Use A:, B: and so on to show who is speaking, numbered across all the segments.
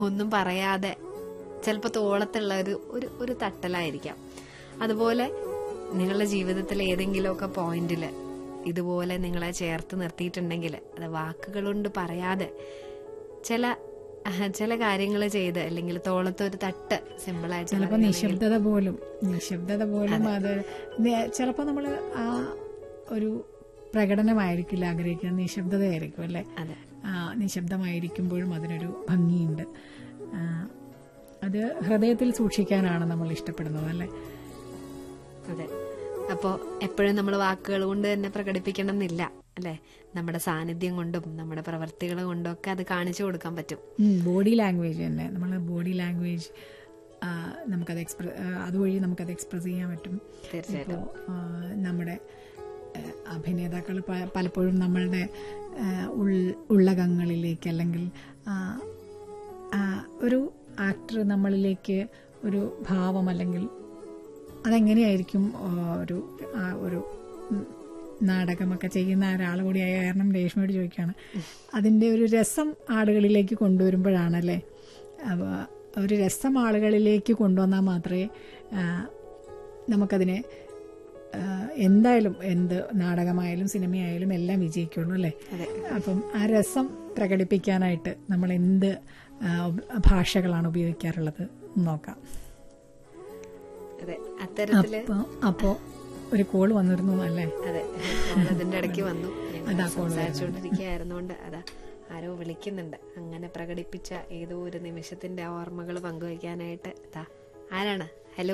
A: ഒന്നും പറയാതെ ചിലപ്പോൾ തോളത്തുള്ള ഒരു ഒരു ഒരു തട്ടലായിരിക്കാം അതുപോലെ നിങ്ങളുടെ ജീവിതത്തിൽ ഏതെങ്കിലുമൊക്കെ പോയിന്റിൽ ഇതുപോലെ നിങ്ങളെ ചേർത്ത് നിർത്തിയിട്ടുണ്ടെങ്കിൽ അത് വാക്കുകൾ കൊണ്ട് പറയാതെ ചില അഹ്, ചില കാര്യങ്ങൾ ചെയ്ത് അല്ലെങ്കിൽ തോളത്ത് ഒരു തട്ട് സിമ്പിളായിട്ട്
B: ചിലപ്പോൾ നിശബ്ദത പോലും നിശബ്ദത പോലും അത് ചിലപ്പോൾ നമ്മൾ ആ ഒരു പ്രകടനമായിരിക്കില്ല ആഗ്രഹിക്കുന്നത് നിശബ്ദതയായിരിക്കും അല്ലേ
A: അതെ
B: ആ, നിശബ്ദമായിരിക്കുമ്പോഴും അതിനൊരു ഭംഗിയുണ്ട് ആ, അത് ഹൃദയത്തിൽ സൂക്ഷിക്കാനാണ് നമ്മൾ ഇഷ്ടപ്പെടുന്നത് അല്ലേ
A: അതെ അപ്പോ എപ്പോഴും നമ്മൾ വാക്കുകൾ കൊണ്ട് തന്നെ പ്രകടിപ്പിക്കണം എന്നില്ല അല്ലെ നമ്മുടെ സാന്നിധ്യം കൊണ്ടും നമ്മുടെ പ്രവർത്തികൾ കൊണ്ടും ഒക്കെ അത് കാണിച്ചു കൊടുക്കാൻ പറ്റും
B: ബോഡി ലാംഗ്വേജ് തന്നെ നമ്മൾ ബോഡി ലാംഗ്വേജ് നമുക്കത് എക്സ്പ്രസ് അതുവഴി നമുക്കത് എക്സ്പ്രസ് ചെയ്യാൻ പറ്റും
A: തീർച്ചയായിട്ടും
B: ഇപ്പോൾ നമ്മുടെ ആ, അഭിനേതാക്കൾ പ- പലപ്പോഴും നമ്മളുടെ ആ, ഉൾ- ഉള്ളകങ്ങളിലേക്ക് അല്ലെങ്കിൽ ആ, ആ, ഒരു ആക്ടർ നമ്മളിലേക്ക് ഒരു ഭാവം അല്ലെങ്കിൽ അതെങ്ങനെയായിരിക്കും ആ, ഒരു ആ, ഒരു ഉം, നാടകമൊക്കെ ചെയ്യുന്ന ഒരാൾ കൂടിയായ കാരണം രേഷ്മയോട് ചോദിക്കുകയാണ് അതിൻ്റെ ഒരു രസം ആളുകളിലേക്ക് കൊണ്ടുവരുമ്പോഴാണല്ലേ അപ്പോൾ ഒരു രസം ആളുകളിലേക്ക് കൊണ്ടുവന്നാൽ മാത്രമേ ആ, നമുക്കതിനെ ആ, എന്തായാലും എന്ത് നാടകമായാലും സിനിമയായാലും എല്ലാം വിജയിക്കുള്ളൂ അല്ലേ
A: അതെ
B: അപ്പം ആ രസം പ്രകടിപ്പിക്കാനായിട്ട് നമ്മൾ എന്ത് ആ, ഉപ- ഭാഷകളാണ് ഉപയോഗിക്കാറുള്ളത് എന്ന് നോക്കാം
A: അതെ അത്തരത്തില്
B: അപ്പൊ അപ്പോ ഒരു കോൾ വന്നിരുന്നു അല്ലേ
A: അതെ call അതിന്റെ ഇടയ്ക്ക് വന്നു ഞങ്ങൾ
B: അതാ call
A: സംസാരിച്ചുകൊണ്ടിരിക്കുകയായിരുന്നോണ്ട് അതാ ആരോ വിളിക്കുന്നുണ്ട് അങ്ങനെ പ്രകടിപ്പിച്ച ഏതോ ഒരു നിമിഷത്തിന്റെ ഓർമ്മകൾ പങ്കുവയ്ക്കാനായിട്ട് ഇതാ ആരാണ് ഹലോ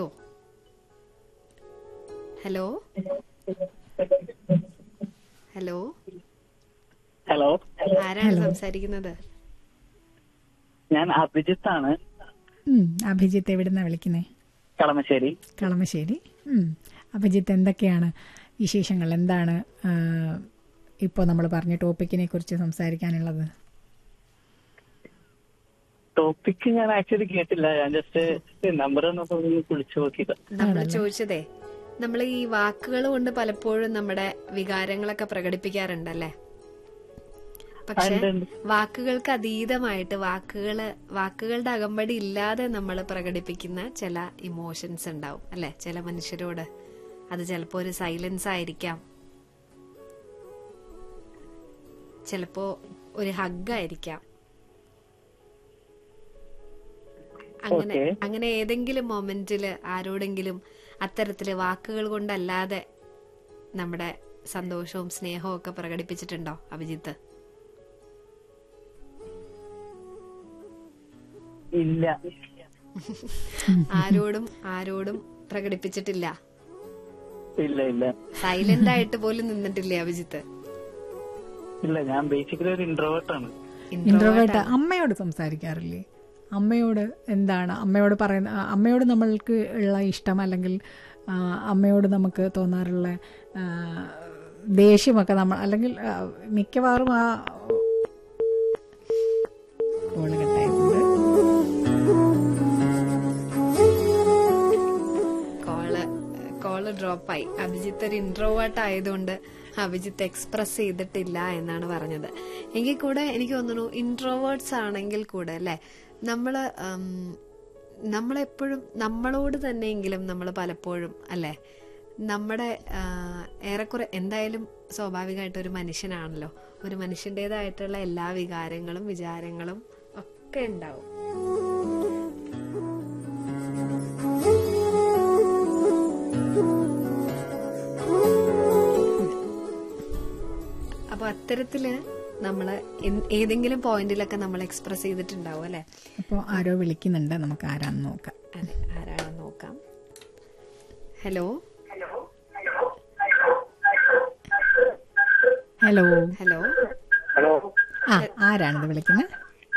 A: ഹലോ ഹലോ
C: ഹലോ
A: ആരാണ് സംസാരിക്കുന്നത്
C: ഞാൻ അഭിജിത്ത് ആണ്
B: ഉം, അഭിജിത്ത് എവിടുന്നാ വിളിക്കുന്നേ
C: കളമശ്ശേരി
B: കളമശ്ശേരി ഉം. അഭിജിത്ത് എന്തൊക്കെയാണ് വിശേഷങ്ങൾ എന്താണ് ഇപ്പോൾ നമ്മൾ പറഞ്ഞ ടോപ്പിക്കിനെ കുറിച്ച് സംസാരിക്കാനുള്ളത്
C: ടോപ്പിക് ഞാൻ ആക്ച്വലി കേട്ടില്ല ഞാൻ ജസ്റ്റ് നമ്പർ ഒന്ന് വിളിച്ചു നോക്കിയത്
A: നമ്മൾ ചോദിച്ചതേ നമ്മൾ ഈ വാക്കുകൾ കൊണ്ട് പലപ്പോഴും നമ്മുടെ വികാരങ്ങളൊക്കെ പ്രകടിപ്പിക്കാറുണ്ടല്ലേ പക്ഷെ
C: ഉണ്ട്, ഉണ്ട്.
A: വാക്കുകൾക്ക് അതീതമായിട്ട് വാക്കുകള് വാക്കുകളുടെ അകമ്പടി ഇല്ലാതെ നമ്മൾ പ്രകടിപ്പിക്കുന്ന ചില ഇമോഷൻസ് ഉണ്ടാവും അല്ലെ ചില മനുഷ്യരോട് അത് ചിലപ്പോ ഒരു സൈലൻസ് ആയിരിക്കാം ചിലപ്പോ ഒരു ഹഗ്ഗായിരിക്കാം അങ്ങനെ
C: Okay.
A: അങ്ങനെ ഏതെങ്കിലും മൊമെന്റില് ആരോടെങ്കിലും അത്തരത്തില് വാക്കുകൾ കൊണ്ടല്ലാതെ നമ്മുടെ സന്തോഷവും സ്നേഹവും ഒക്കെ പ്രകടിപ്പിച്ചിട്ടുണ്ടോ അഭിജിത്ത്
C: ഇല്ല
A: ആരോടും ആരോടും പ്രകടിപ്പിച്ചിട്ടില്ല
C: ഇല്ല ഇല്ല
A: സൈലന്റ് ആയിട്ട് പോലും നിന്നിട്ടില്ലേ അഭിജിത്ത്
C: ഇല്ല ഞാൻ ബേസിക്കലി ഒരു ഇൻട്രോവേർട്ട് ആണ്
B: ഇൻട്രോവേർട്ട് അമ്മയോട് സംസാരിക്കാറില്ലേ അമ്മയോട് എന്താണ് അമ്മയോട് പറയുന്ന ആ, അമ്മയോട് നമ്മൾക്ക് ഉള്ള ഇഷ്ടം അല്ലെങ്കിൽ ആ, അമ്മയോട് നമുക്ക് തോന്നാറുള്ള ആ, ദേഷ്യമൊക്കെ നമ്മൾ അല്ലെങ്കിൽ ആ, മിക്കവാറും ആ കോള് കട്ടായിട്ടുണ്ട്
A: കോള് കോള് ഡ്രോപ്പായി അഭിജിത്ത് ഒരു ഇൻട്രോവേർട്ട് ആയതുകൊണ്ട് അഭിജിത്ത് എക്സ്പ്രസ് ചെയ്തിട്ടില്ല എന്നാണ് പറഞ്ഞത് എങ്കിൽ കൂടെ എനിക്ക് തോന്നുന്നു ഇൻട്രോവേർട്സ് ആണെങ്കിൽ കൂടെ അല്ലെ നമ്മള് ഉം, നമ്മളെപ്പോഴും നമ്മളോട് തന്നെയെങ്കിലും നമ്മൾ പലപ്പോഴും അല്ലെ നമ്മുടെ ആ, ഏറെക്കുറെ എന്തായാലും സ്വാഭാവികമായിട്ട് ഒരു മനുഷ്യനാണല്ലോ ഒരു മനുഷ്യൻ്റെതായിട്ടുള്ള എല്ലാ വികാരങ്ങളും വിചാരങ്ങളും ഒക്കെ ഉണ്ടാവും അപ്പൊ അത്തരത്തില് നമ്മള് എൻ- ഏതെങ്കിലും പോയിന്റിലൊക്കെ നമ്മൾ എക്സ്പ്രസ് ചെയ്തിട്ടുണ്ടാവും അല്ലെ
B: അപ്പോൾ ആരോ വിളിക്കുന്നുണ്ട് നമുക്ക് ആരാന്ന് നോക്കാം
A: അതെ ആരാണെന്ന് നോക്കാം ഹലോ
B: ഹലോ
A: ഹലോ
C: ഹലോ
B: ആ ആരാണിത് വിളിക്കുന്നത്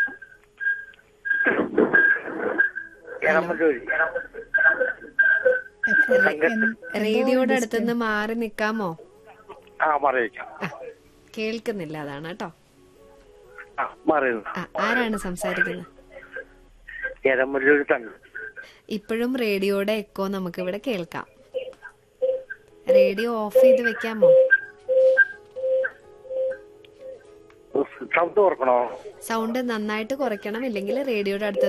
A: റേഡിയോയുടെ അടുത്തുനിന്ന് മാറി നിക്കാമോ
C: ആ പറയിക്കാം
A: ആ കേൾക്കുന്നില്ല അതാണ് കേട്ടോ
C: ആ പറയുന്നു
A: ആ ആരാണ് സംസാരിക്കുന്നത്
C: എരമല്ലൂർ തന്നെ
A: ഇപ്പോഴും റേഡിയോയുടെ എക്കോ നമുക്ക് ഇവിടെ കേൾക്കാം റേഡിയോ ഓഫ് ചെയ്ത് വെക്കാമോ
C: ഉഫ്,
D: സൗണ്ട് ഓർക്കണോ
A: സൗണ്ട് നന്നായിട്ട് കുറയ്ക്കണം ഇല്ലെങ്കിൽ റേഡിയോയുടെ അടുത്ത്